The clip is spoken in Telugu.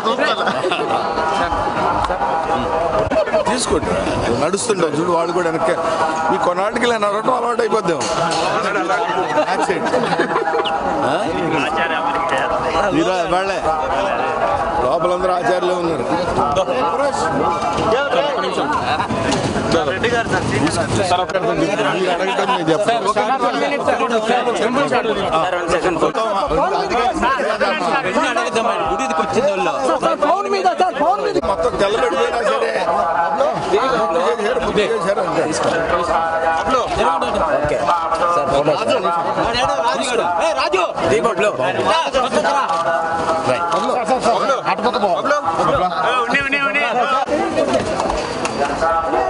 తీసుకోండి నడుస్తుంటాం చూడు వాడు కూడా వెనక ఈ కొన్నాటికి ఇలా నడవటం అలవాటు అయిపోద్దాం మీరా వాళ్ళే లోపలందరూ ఆచార్యులే ఉన్నారు మీరు అడగటం నేను చెప్పను. మొత్తం తెల్లబడిపోయినా సరే ముద్దు చేశారు, ముద్దు చేశారు అంతే. ఉన్ని ఉన్ని ఉన్ని